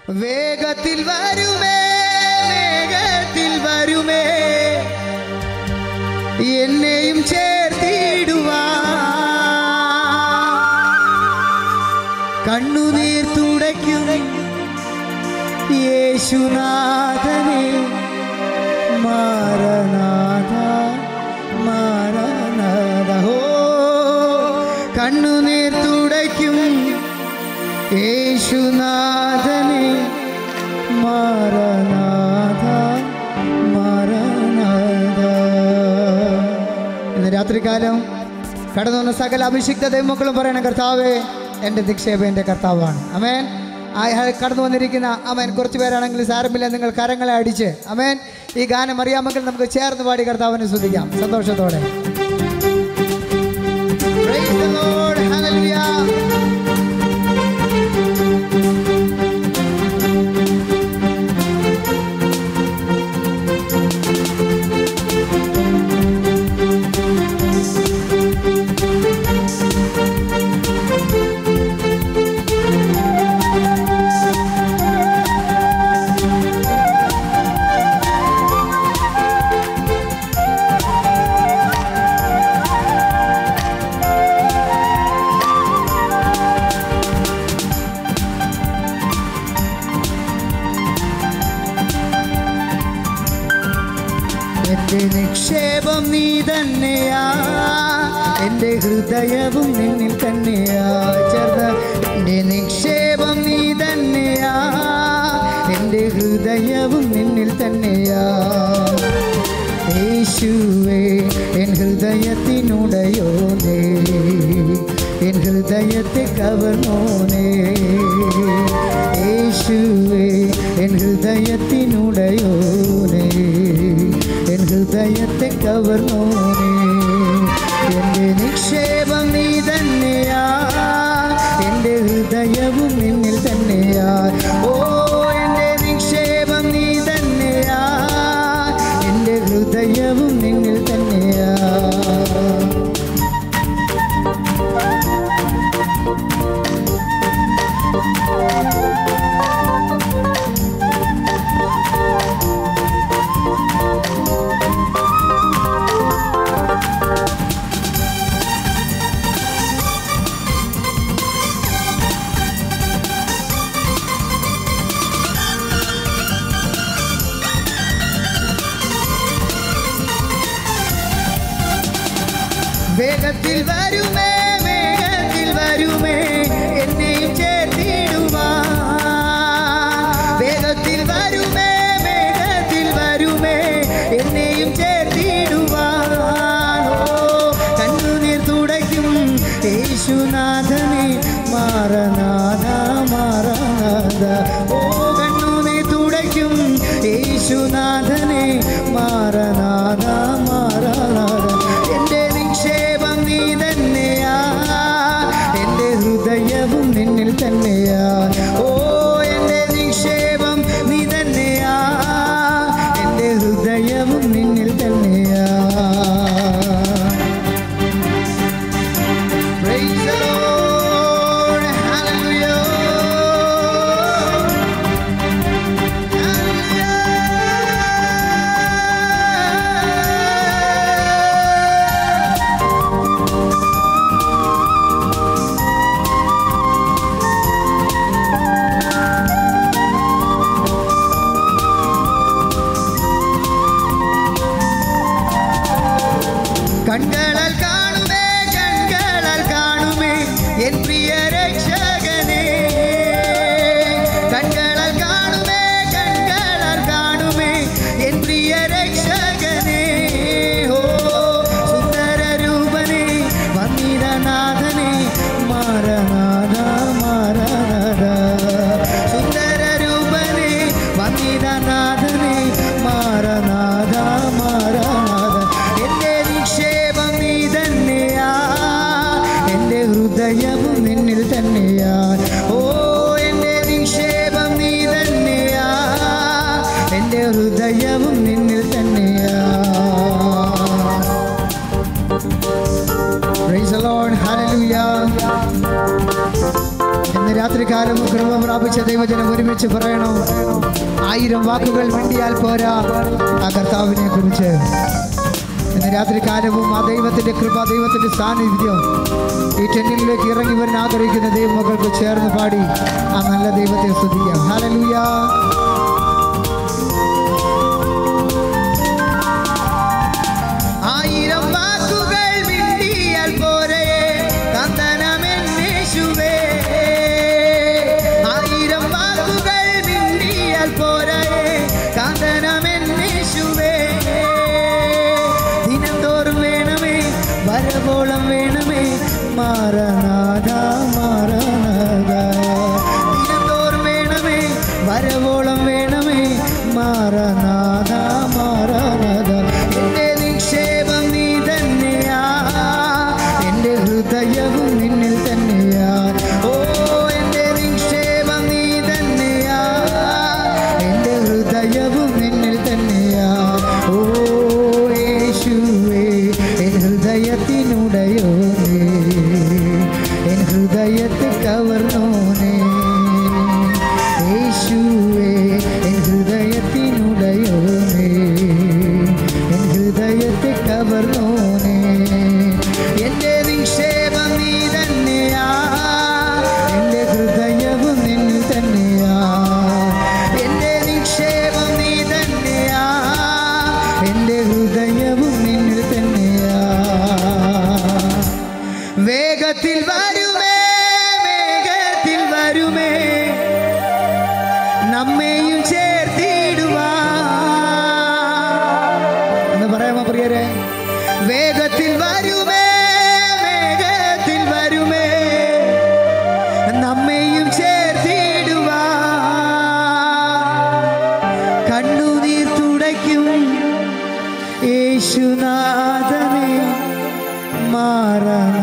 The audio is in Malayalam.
വേഗത്തിൽ വരുമേ വേഗത്തിൽ വരുമേ എന്നെയും ചേർത്തിടുവാ കണ്ണുനീർ തുടയ്ക്കും യേശുനാഥനെ മാറനാഥ മാറനാഥ ഹോ കണ്ണുനീർ തുടയ്ക്കും യേശുനാഥനെ മാറനാഥ മാറനാഥ ഇന്ന് രാത്രികാലം കടന്നു വന്ന സകല അഭിഷിക്ത ദൈവമക്കളും പറയണം കർത്താവേ എൻ്റെ നിക്ഷേപം എൻ്റെ കർത്താവാണ് അമേൻ അയാൾ കടന്നു വന്നിരിക്കുന്ന അമേൻ കുറച്ച് പേരാണെങ്കിൽ സാരമില്ല നിങ്ങൾ കരങ്ങളെ അടിച്ച് അമേൻ ഈ ഗാനം അറിയാമെങ്കിൽ നമുക്ക് ചേർന്ന് പാടി കർത്താവിനെ ശ്രദ്ധിക്കാം സന്തോഷത്തോടെ Praise the Lord. Hallelujah. എന്റെ നിക്ഷേപം നീ തന്നെയാ എന്റെ ഹൃദയവും നിന്നിൽ തന്നെയാ ചേർന്ന് എന്റെ നിക്ഷേപം നീ തന്നെയാ എന്റെ ഹൃദയവും നിന്നിൽ തന്നെയാ യേശുവേ എൻ ഹൃദയത്തിനുടയോനേ എൻ ഹൃദയത്തെ കവർന്നോനേ യേശുവേ എൻ ഹൃദയത്തിനുടയോനേ എൻ ഹൃദയത്തെ കവർന്നോനേ എൻ്റെ നിക്ഷേപം നീ തന്നെയാ എൻ്റെ ഹൃദയവും നിന്നിൽ തന്നെയാ ഓ എൻ്റെ നിക്ഷേപം നീ തന്നെയാ എൻ്റെ ഹൃദയവും നിന്നിൽ തന്നെയാ വേഗത്തിൽ വരുമേ വേഗത്തിൽ വരുമേ എന്നെയും ചേർത്തിടുവാ വേഗത്തിൽ വരുമേ വേഗത്തിൽ വരുമേ എന്നെയും ചേർത്തിടുവാ ഓ കണ്ണുനീർ തുടയ്ക്കും യേശുനാഥനെ മാറനാഥ മാറനാഥ ഓ കണ്ണുനീർ തുടയ്ക്കും യേശുനാഥനെ മാറനാഥ മാറനാഥ എൻ്റെ നിക്ഷേപം നീ തന്നെയാ എൻ്റെ ഹൃദയവും നിന്നിൽ തന്നെയാ ഓ എൻ്റെ നിക്ഷേപം നീ തന്നെയാ എൻ്റെ ഹൃദയവും നിന്നിൽ തന്നെയാ Praise the Lord. Hallelujah. Hallelujah. കണ്ണുകളാൽ കാണുമേ കണ്ണുകളാൽ കാണുമേ എൻ പ്രിയ രക്ഷകനെ കണ്ണുകളാൽ കാണുമേ കണ്ണുകളാൽ കാണുമേ എൻ പ്രിയ രക്ഷകനെ ഓ സുന്ദര രൂപനെ വന്നിരനാഥനെ മാറനാഥ മാറനാഥ സുന്ദര രൂപനെ വന്നിരനാഥനെ മാറനാഥ മാറനാഥ എൻ്റെ നിക്ഷേപം നീ തന്നെയാ എൻ്റെ ഹൃദയവും നിന്നിൽ തന്നെയാ ഓ എൻ്റെ നിക്ഷേപം നീ തന്നെയാ എൻ്റെ ഹൃദയവും നിന്നിൽ തന്നെയാ Praise the Lord. Hallelujah. ഇന്ന് രാത്രികാലം കൃപ പ്രാപിച്ച ദൈവജനം ഒരുമിച്ച് പറയണോ ആയിരം വാക്കുകൾ മിണ്ടിയാൽ പോരാ ആ കർത്താവിനെ കുറിച്ച് ഇന്ന് രാത്രികാലവും ആ ദൈവത്തിന്റെ കൃപ ദൈവത്തിന്റെ സാന്നിധ്യം ഈ ടെന്റിലേക്ക് ഇറങ്ങി വരാൻ ആഗ്രഹിക്കുന്ന ദൈവമക്കൾക്ക് ചേർന്ന് പാടി ആ നല്ല ദൈവത്തെ സ്തുതിക്കാം ഹല്ലേലൂയ ആയിരം വാക്കുകൾ മിണ്ടിയാൽ പോരെ കന്തനമെന്നേശുവേ ആയിരം വാക്കുകൾ മിണ്ടിയാൽ പോരെ കന്തനമെന്നേശുവേ ദിനംതോറും വേണമേ വരവോളം വേണമേ മാറനാഥ മാറനാഥ ദിനംതോറും വേണമേ വരവോളം വേണമേ മാറനാഥ മാറനാഥ എൻ്റെ നിക്ഷേപം നീ തന്നെയാ എൻ്റെ ഹൃദയവും നിന്നിൽ തന്നെയാ ഓ എൻ്റെ നിക്ഷേപം നീ തന്നെയാ എൻ്റെ ഹൃദയവും നിന്നിൽ തന്നെയാ ഓ യേശുവേ എൻ ഹൃദയത്തിനുടയോനേ എൻ ഹൃദയത്തെ കവർന്നോനേ യേശുവേ എൻ ഹൃദയത്തിനുടയോനേ എൻ ഹൃദയത്തെ കവർന്നോനേ എൻ്റെ നിക്ഷേപം നീ തന്നെയാ എൻ്റെ ഹൃദയവും നിന്നിൽ തന്നെയാ എൻ്റെ നിക്ഷേപം നീ തന്നെയാ എൻ്റെ ഹൃദയവും നിന്നിൽ തന്നെയാ വേഗത്തിൽ വരുമേ വേഗത്തിൽ വരുമേ നമ്മെയും ചേർത്തിടുവാ എന്ന് പറയാമോ പ്രിയരെ വേഗത്തിൽ വരുമേ വേഗത്തിൽ വരുമേ നമ്മെയും ചേർത്തിടുവാ കണ്ണുനീർ തുടയ്ക്കും യേശുനാഥനെ മാറണ